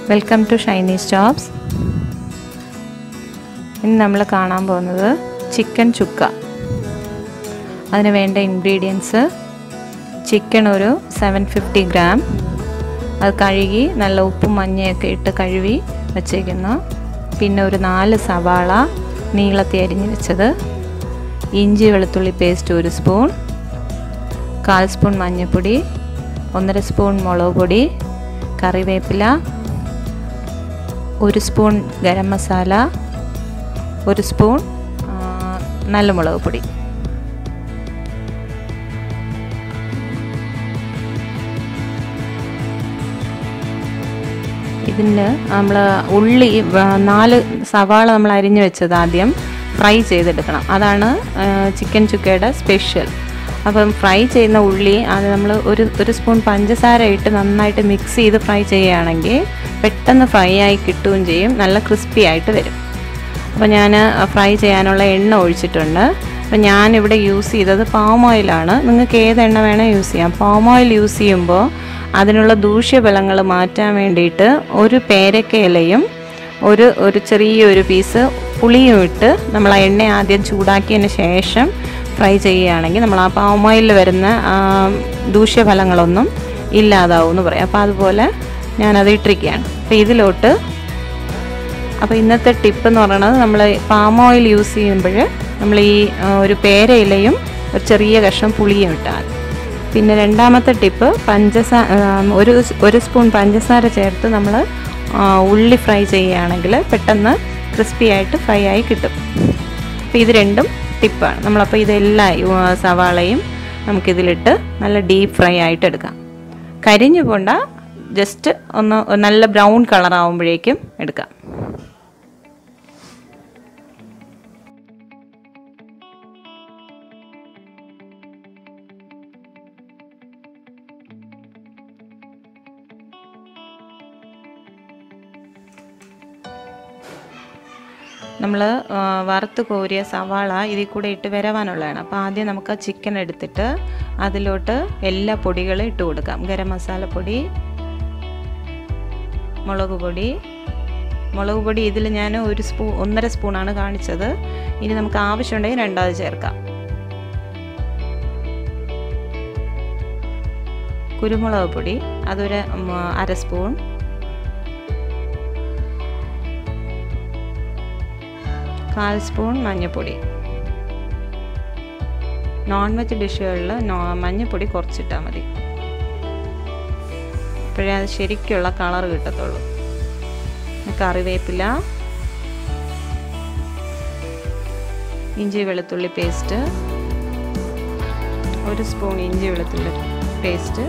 welcome to ഷൈനീസ് jobs ഇന്ന് നമ്മൾ കാണാൻ പോകുന്നത് ചിക്കൻ ചുക്ക അതിന് വേണ്ട ഇൻഗ്രീഡിയൻസ് ചിക്കൻ ഒരു സെവൻ ഫിഫ്റ്റി ഗ്രാം അത് കഴുകി നല്ല ഉപ്പും മഞ്ഞയൊക്കെ ഇട്ട് കഴുകി വച്ചേക്കുന്നു പിന്നെ ഒരു നാല് സവാള നീളത്തി അരിഞ്ഞ് വെച്ചത് ഇഞ്ചി വെളുത്തുള്ളി പേസ്റ്റ് ഒരു സ്പൂൺ കാൽ സ്പൂൺ മഞ്ഞൾപ്പൊടി ഒന്നര സ്പൂൺ മുളക് പൊടി കറിവേപ്പില ഒരു സ്പൂൺ ഗരം മസാല ഒരു സ്പൂൺ നല്ല മുളക് പൊടി ഇതിന് നമ്മൾ ഉള്ളി നാല് സവാള നമ്മൾ അരിഞ്ഞു വെച്ചത് ആദ്യം ഫ്രൈ ചെയ്തെടുക്കണം അതാണ് ചിക്കൻ ചുക്കയുടെ സ്പെഷ്യൽ അപ്പം ഫ്രൈ ചെയ്യുന്ന ഉള്ളി അത് നമ്മൾ ഒരു ഒരു സ്പൂൺ പഞ്ചസാര ഇട്ട് നന്നായിട്ട് മിക്സ് ചെയ്ത് ഫ്രൈ ചെയ്യുകയാണെങ്കിൽ പെട്ടെന്ന് ഫ്രൈ ആയി കിട്ടുകയും ചെയ്യും നല്ല ക്രിസ്പി ആയിട്ട് വരും അപ്പോൾ ഞാൻ ഫ്രൈ ചെയ്യാനുള്ള എണ്ണ ഒഴിച്ചിട്ടുണ്ട് അപ്പോൾ ഞാനിവിടെ യൂസ് ചെയ്തത് പാം ഓയിലാണ് നിങ്ങൾക്ക് ഏത് എണ്ണ വേണേൽ യൂസ് ചെയ്യാം പാം ഓയിൽ യൂസ് ചെയ്യുമ്പോൾ അതിനുള്ള ദൂഷ്യഫലങ്ങൾ മാറ്റാൻ വേണ്ടിയിട്ട് ഒരു പേരക്ക ഇലയും ഒരു ഒരു ചെറിയൊരു പീസ് പുളിയും ഇട്ട് നമ്മൾ ആ എണ്ണ ആദ്യം ചൂടാക്കിയതിന് ശേഷം ഫ്രൈ ചെയ്യുകയാണെങ്കിൽ നമ്മൾ ആ പാം ഓയിലിൽ വരുന്ന ദൂഷ്യഫലങ്ങളൊന്നും ഇല്ലാതാവും എന്ന് പറയാം അപ്പോൾ അതുപോലെ ഞാനത് ഇട്ടിരിക്കുകയാണ് അപ്പോൾ ഇതിലോട്ട് അപ്പോൾ ഇന്നത്തെ ടിപ്പ് എന്ന് പറയുന്നത് നമ്മൾ പാം ഓയിൽ യൂസ് ചെയ്യുമ്പോൾ നമ്മൾ ഈ ഒരു പേരയിലയും ഒരു ചെറിയ കഷ്ണം പുളിയും ഇട്ടാൽ പിന്നെ രണ്ടാമത്തെ ടിപ്പ് പഞ്ചസാര ഒരു ഒരു സ്പൂൺ പഞ്ചസാര ചേർത്ത് നമ്മൾ ഉള്ളി ഫ്രൈ ചെയ്യുകയാണെങ്കിൽ പെട്ടെന്ന് ക്രിസ്പി ആയിട്ട് ഫ്രൈ ആയി കിട്ടും അപ്പോൾ ഇത് രണ്ടും ടിപ്പാണ് നമ്മളപ്പോൾ ഇതെല്ലാം സവാളയും നമുക്കിതിലിട്ട് നല്ല ഡീപ്പ് ഫ്രൈ ആയിട്ട് എടുക്കാം കരിഞ്ഞു പോണ്ട ജസ്റ്റ് ഒന്ന് നല്ല ബ്രൗൺ കളർ ആകുമ്പോഴേക്കും എടുക്കാം നമ്മൾ വറുത്ത് കോരിയ സവാള ഇതിൽ കൂടെ ഇട്ട് വരവാനുള്ളതാണ് അപ്പോൾ ആദ്യം നമുക്ക് ചിക്കൻ എടുത്തിട്ട് അതിലോട്ട് എല്ലാ പൊടികളും ഇട്ട് കൊടുക്കാം ഗരം മസാലപ്പൊടി മുളക് പൊടി മുളക് പൊടി ഇതിൽ ഞാൻ ഒരു സ്പൂൺ ഒന്നര സ്പൂണാണ് കാണിച്ചത് ഇനി നമുക്ക് ആവശ്യമുണ്ടെങ്കിൽ രണ്ടാമത് ചേർക്കാം കുരുമുളക് പൊടി അതൊരു അര സ്പൂൺ കാൽ സ്പൂൺ മഞ്ഞൾപ്പൊടി നോൺ വെജ് ഡിഷുകളിൽ മഞ്ഞൾപ്പൊടി കുറച്ചിട്ടാൽ മതി അപ്പോഴേ അത് ശരിക്കുള്ള കളർ കിട്ടത്തുള്ളൂ കറിവേപ്പില ഇഞ്ചി വെളുത്തുള്ളി പേസ്റ്റ് ഒരു സ്പൂൺ ഇഞ്ചി വെളുത്തുള്ളി പേസ്റ്റ്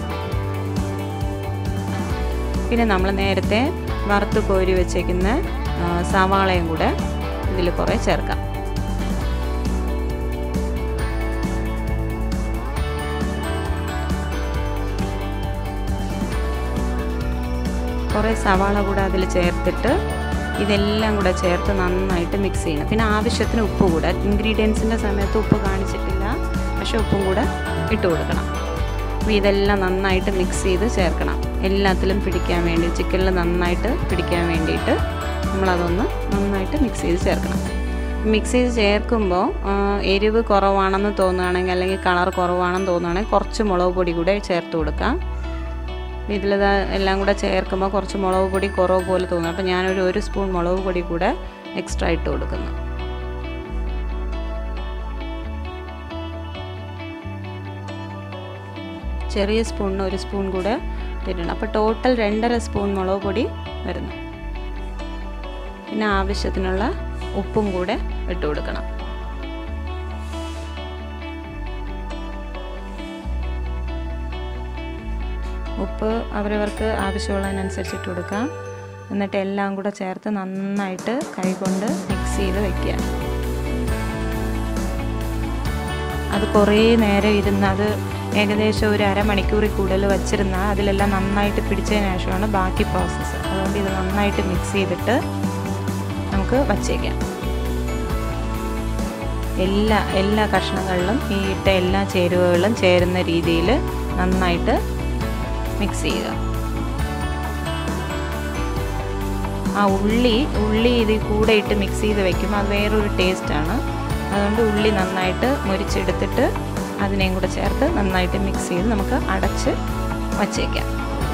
പിന്നെ നമ്മൾ നേരത്തെ വറുത്ത് കോരി വെച്ചേക്കുന്ന സവാളയും കൂടെ ഇതിൽ കുറേ ചേർക്കാം കുറേ സവാള കൂടെ അതിൽ ചേർത്തിട്ട് ഇതെല്ലാം കൂടെ ചേർത്ത് നന്നായിട്ട് മിക്സ് ചെയ്യണം പിന്നെ ആവശ്യത്തിന് ഉപ്പ് കൂടെ ഇൻഗ്രീഡിയൻസിൻ്റെ സമയത്ത് ഉപ്പ് കാണിച്ചിട്ടില്ല പക്ഷേ ഉപ്പും കൂടെ ഇട്ട് കൊടുക്കണം അപ്പോൾ ഇതെല്ലാം നന്നായിട്ട് മിക്സ് ചെയ്ത് ചേർക്കണം എല്ലാത്തിലും പിടിക്കാൻ വേണ്ടി ചിക്കനിൽ നന്നായിട്ട് പിടിക്കാൻ വേണ്ടിയിട്ട് നമ്മളതൊന്ന് നന്നായിട്ട് മിക്സ് ചെയ്ത് ചേർക്കണം മിക്സ് ചെയ്ത് ചേർക്കുമ്പോൾ എരിവ് കുറവാണെന്ന് തോന്നുകയാണെങ്കിൽ അല്ലെങ്കിൽ കളർ കുറവാണെന്ന് തോന്നുകയാണെങ്കിൽ കുറച്ച് മുളക് പൊടി കൂടെ ചേർത്ത് കൊടുക്കാം ഇതിലിത് എല്ലാം കൂടെ ചേർക്കുമ്പോൾ കുറച്ച് മുളക് പൊടി കുറവ് പോലെ തോന്നും അപ്പോൾ ഞാനൊരു ഒരു സ്പൂൺ മുളക് പൊടി കൂടെ എക്സ്ട്രാ ഇട്ട് കൊടുക്കുന്നു ചെറിയ സ്പൂണിന് ഒരു സ്പൂൺ കൂടെ ഇട്ടിട്ടുണ്ട് അപ്പോൾ ടോട്ടൽ രണ്ടര സ്പൂൺ മുളക് പൊടി വരുന്നു പിന്നെ ആവശ്യത്തിനുള്ള ഉപ്പും കൂടെ ഇട്ട് കൊടുക്കണം ഉപ്പ് അവരവർക്ക് ആവശ്യമുള്ളതിനനുസരിച്ച് ഇട്ട് കൊടുക്കാം എന്നിട്ട് എല്ലാം കൂടെ ചേർത്ത് നന്നായിട്ട് കൈകൊണ്ട് മിക്സ് ചെയ്ത് വയ്ക്കുക അത് കുറേ നേരം ഇരുന്ന് അത് ഏകദേശം ഒരു അരമണിക്കൂറിൽ കൂടുതൽ വച്ചിരുന്നാൽ അതിലെല്ലാം നന്നായിട്ട് പിടിച്ചതിന് ശേഷമാണ് ബാക്കി പ്രോസസ്സ് അതുകൊണ്ട് ഇത് നന്നായിട്ട് മിക്സ് ചെയ്തിട്ട് നമുക്ക് വച്ചേക്കാം എല്ലാ എല്ലാ കഷ്ണങ്ങളിലും ഈ ഇട്ട എല്ലാ ചേരുവകളും ചേരുന്ന രീതിയിൽ നന്നായിട്ട് മിക്സ് ചെയ്യുക ആ ഉള്ളി ഉള്ളി ഇതിൽ കൂടെ ഇട്ട് മിക്സ് ചെയ്ത് വെക്കുമ്പോൾ അത് വേറൊരു ടേസ്റ്റാണ് അതുകൊണ്ട് ഉള്ളി നന്നായിട്ട് മുരിച്ചെടുത്തിട്ട് അതിനെയും കൂടെ ചേർത്ത് നന്നായിട്ട് മിക്സ് ചെയ്ത് നമുക്ക് അടച്ച് വച്ചേക്കാം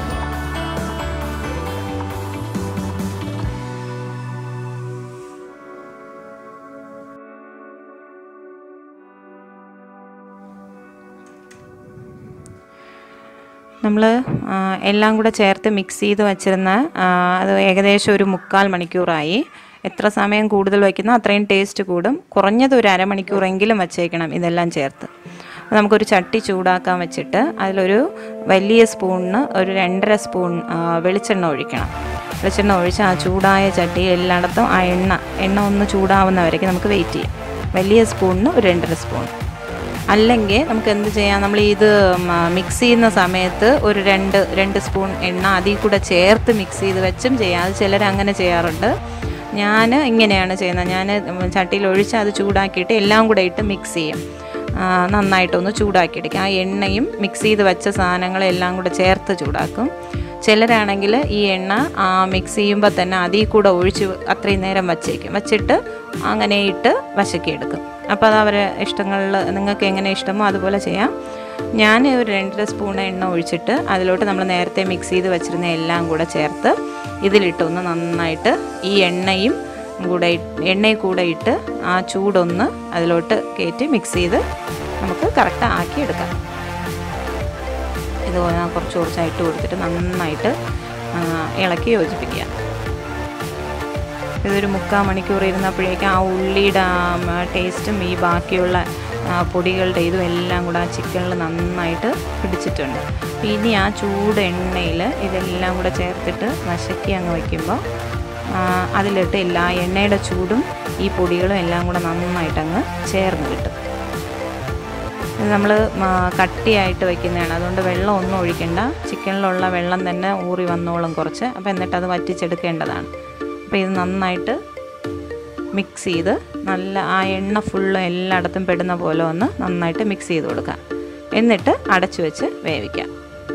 നമ്മൾ എല്ലാം കൂടെ ചേർത്ത് മിക്സ് ചെയ്ത് വച്ചിരുന്ന ആ, അത് ഏകദേശം ഒരു മുക്കാൽ മണിക്കൂറായി എത്ര സമയം കൂടുതൽ വയ്ക്കുന്നോ അത്രയും ടേസ്റ്റ് കൂടും കുറഞ്ഞത് ഒരു അരമണിക്കൂറെങ്കിലും വച്ചേക്കണം ഇതെല്ലാം ചേർത്ത് അപ്പോൾ നമുക്കൊരു ചട്ടി ചൂടാക്കാൻ വെച്ചിട്ട് അതിലൊരു വലിയ സ്പൂണിന് ഒരു രണ്ടര സ്പൂൺ ആ, വെളിച്ചെണ്ണ ഒഴിക്കണം വെളിച്ചെണ്ണ ഒഴിച്ച് ആ ചൂടായ ചട്ടി എല്ലായിടത്തും ആ എണ്ണ എണ്ണ ഒന്ന് ചൂടാവുന്നവരേക്ക് നമുക്ക് വെയിറ്റ് ചെയ്യാം വലിയ സ്പൂണിന് ഒരു രണ്ടര സ്പൂൺ അല്ലെങ്കിൽ നമുക്ക് എന്ത് ചെയ്യാം നമ്മൾ ഇത് മിക്സ് ചെയ്യുന്ന സമയത്ത് ഒരു രണ്ട് രണ്ട് സ്പൂൺ എണ്ണ അതിൽ കൂടെ ചേർത്ത് മിക്സ് ചെയ്ത് വെച്ചും ചെയ്യാം അത് ചിലർ അങ്ങനെ ചെയ്യാറുണ്ട് ഞാൻ ഇങ്ങനെയാണ് ചെയ്യുന്നത് ഞാൻ ചട്ടിയിൽ ഒഴിച്ച് അത് ചൂടാക്കിയിട്ട് എല്ലാം കൂടെ ഇട്ട് മിക്സ് ചെയ്യും ആ, നന്നായിട്ടൊന്ന് ചൂടാക്കിയെടുക്കും ആ എണ്ണയും മിക്സ് ചെയ്ത് വെച്ച സാധനങ്ങളെല്ലാം കൂടെ ചേർത്ത് ചൂടാക്കും ചിലരാണെങ്കിൽ ഈ എണ്ണ ആ മിക്സ് ചെയ്യുമ്പോൾ തന്നെ അതിൽ കൂടെ ഒഴിച്ച് അത്രയും നേരം വച്ചേക്കും വച്ചിട്ട് അങ്ങനെ ഇട്ട് വശക്കിയെടുക്കും അപ്പോൾ അത് അവരെ ഇഷ്ടങ്ങളിൽ നിങ്ങൾക്ക് എങ്ങനെ ഇഷ്ടമോ അതുപോലെ ചെയ്യാം ഞാൻ ഒരു രണ്ടര സ്പൂൺ എണ്ണ ഒഴിച്ചിട്ട് അതിലോട്ട് നമ്മൾ നേരത്തെ മിക്സ് ചെയ്ത് വെച്ചിരുന്ന എല്ലാം കൂടെ ചേർത്ത് ഇതിലിട്ടൊന്ന് നന്നായിട്ട് ഈ എണ്ണയും കൂടെ ഇട്ട്- എണ്ണയിൽ കൂടെ ഇട്ട് ആ ചൂടൊന്ന് അതിലോട്ട് കയറ്റി മിക്സ് ചെയ്ത് നമുക്ക് കറക്റ്റ് ആക്കി എടുക്കാം ഇതുപോലെ കുറച്ച് കുറച്ചായിട്ട് കൊടുത്തിട്ട് നന്നായിട്ട് ആ, ഇളക്കി യോജിപ്പിക്കുക ഇതൊരു മുക്കാൽ മണിക്കൂർ ഇരുന്നപ്പോഴേക്കും ആ ഉള്ളിയുടെ ആ ടേസ്റ്റും ഈ ബാക്കിയുള്ള ആ, പൊടികളുടെ ഇതും എല്ലാം കൂടെ ആ ചിക്കനിൽ നന്നായിട്ട് പിടിച്ചിട്ടുണ്ട് അപ്പോൾ ഇനി ആ ചൂട് എണ്ണയിൽ ഇതെല്ലാം കൂടെ ചേർത്തിട്ട് വശക്കി അങ്ങ് വയ്ക്കുമ്പോൾ അതിലിട്ട് എല്ലാ എണ്ണയുടെ ചൂടും ഈ പൊടികളും എല്ലാം കൂടെ നന്നായിട്ട് അങ്ങ് ചേർന്ന് കിട്ടും ഇത് നമ്മൾ കട്ടിയായിട്ട് വെക്കുന്നതാണ് അതുകൊണ്ട് വെള്ളം ഒന്നും ഒഴിക്കണ്ട ചിക്കനിലുള്ള വെള്ളം തന്നെ ഊറി വന്നോളും കുറച്ച് അപ്പോൾ എന്നിട്ട് അത് വറ്റിച്ചെടുക്കേണ്ടതാണ് അപ്പോൾ ഇത് നന്നായിട്ട് മിക്സ് ചെയ്ത് നല്ല ആ എണ്ണ ഫുള്ള് എല്ലായിടത്തും പെടുന്ന പോലെ ഒന്ന് നന്നായിട്ട് മിക്സ് ചെയ്ത് കൊടുക്കുക എന്നിട്ട് അടച്ചു വെച്ച് വേവിക്കാം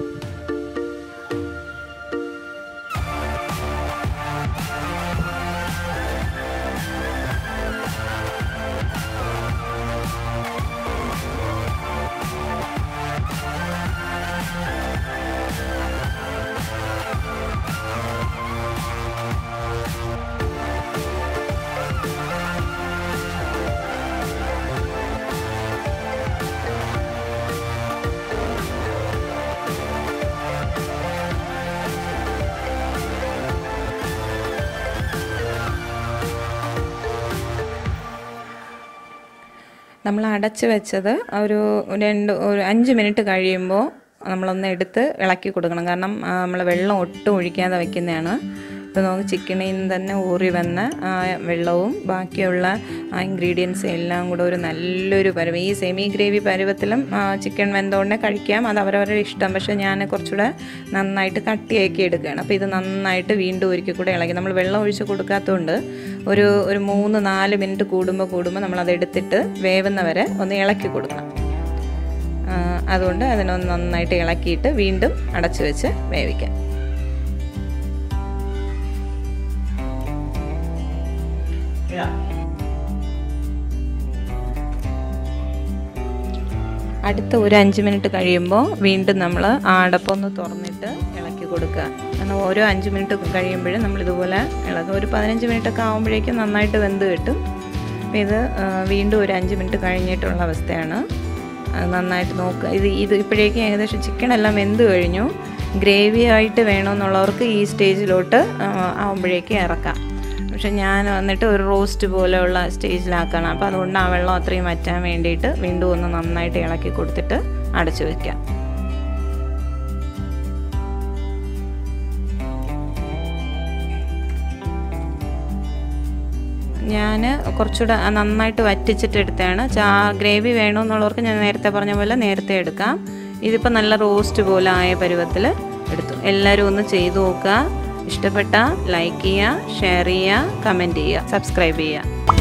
നമ്മൾ അടച്ച് വെച്ചത് ഒരു രണ്ട് ഒരു അഞ്ച് മിനിറ്റ് കഴിയുമ്പോൾ നമ്മളൊന്ന് എടുത്ത് ഇളക്കി കൊടുക്കണം കാരണം നമ്മൾ വെള്ളം ഒട്ടും ഒഴിക്കാതെ വെക്കുന്നതാണ് ഇപ്പോൾ നമുക്ക് ചിക്കനിൽ നിന്ന് തന്നെ ഊറി വന്ന ആ വെള്ളവും ബാക്കിയുള്ള ആ ഇൻഗ്രീഡിയൻസ് എല്ലാം കൂടെ ഒരു നല്ലൊരു പരുവം ഈ സെമി ഗ്രേവി പരുവത്തിലും ചിക്കൻ വെന്തോണ്ടേ കഴിക്കാം അത് അവരവരുടെ ഇഷ്ടം പക്ഷേ ഞാൻ കുറച്ചുകൂടെ നന്നായിട്ട് കട്ടിയാക്കി എടുക്കുകയാണ് അപ്പോൾ ഇത് നന്നായിട്ട് വീണ്ടും ഒരിക്കൽ കൂടെ ഇളക്കി നമ്മൾ വെള്ളം ഒഴിച്ച് കൊടുക്കാത്തതുകൊണ്ട് ഒരു ഒരു മൂന്ന് നാല് മിനിറ്റ് കൂടുമ്പോൾ കൂടുമ്പോൾ നമ്മളത് എടുത്തിട്ട് വേവുന്നവരെ ഒന്ന് ഇളക്കി കൊടുക്കണം ആ, അതുകൊണ്ട് അതിനൊന്ന് നന്നായിട്ട് ഇളക്കിയിട്ട് വീണ്ടും അടച്ചു വെച്ച് വേവിക്കാം അടുത്ത ഒരു അഞ്ച് മിനിറ്റ് കഴിയുമ്പോൾ വീണ്ടും നമ്മൾ ആ അടപ്പൊന്ന് തുറന്നിട്ട് ഇളക്കി കൊടുക്കുക കാരണം ഓരോ അഞ്ച് മിനിറ്റ് കഴിയുമ്പോഴും നമ്മൾ ഇതുപോലെ ഇളക്കുക ഒരു പതിനഞ്ച് മിനിറ്റ് ഒക്കെ ആകുമ്പോഴേക്കും നന്നായിട്ട് വെന്ത് കിട്ടും അപ്പോൾ ഇത് ആ, വീണ്ടും ഒരു അഞ്ച് മിനിറ്റ് കഴിഞ്ഞിട്ടുള്ള അവസ്ഥയാണ് അത് നന്നായിട്ട് നോക്കുക ഇത് ഇത് ഇപ്പോഴേക്കും ഏകദേശം ചിക്കൻ എല്ലാം വെന്ത് കഴിഞ്ഞു ഗ്രേവി ആയിട്ട് വേണമെന്നുള്ളവർക്ക് ഈ സ്റ്റേജിലോട്ട് ആകുമ്പോഴേക്കും ഇറക്കാം പക്ഷെ ഞാൻ വന്നിട്ട് ഒരു റോസ്റ്റ് പോലെയുള്ള സ്റ്റേജിലാക്കണം അപ്പോൾ അതുകൊണ്ട് ആ വെള്ളം അത്രയും വറ്റാൻ വേണ്ടിയിട്ട് വീണ്ടും ഒന്ന് നന്നായിട്ട് ഇളക്കി കൊടുത്തിട്ട് അടച്ചു വെക്കാം ഞാൻ കുറച്ചുകൂടെ നന്നായിട്ട് വറ്റിച്ചിട്ട് എടുത്തതാണ് ചാ ഗ്രേവി വേണമെന്നുള്ളവർക്ക് ഞാൻ നേരത്തെ പറഞ്ഞ പോലെ നേരത്തെ എടുക്കാം ഇതിപ്പോൾ നല്ല റോസ്റ്റ് പോലെ ആയ പരുവത്തിൽ എടുത്തു എല്ലാവരും ഒന്ന് ചെയ്തു നോക്കുക ഇഷ്ടപ്പെട്ട ലൈക്ക് ചെയ്യുക ഷെയർ ചെയ്യുക കമൻറ്റ് ചെയ്യുക സബ്സ്ക്രൈബ് ചെയ്യുക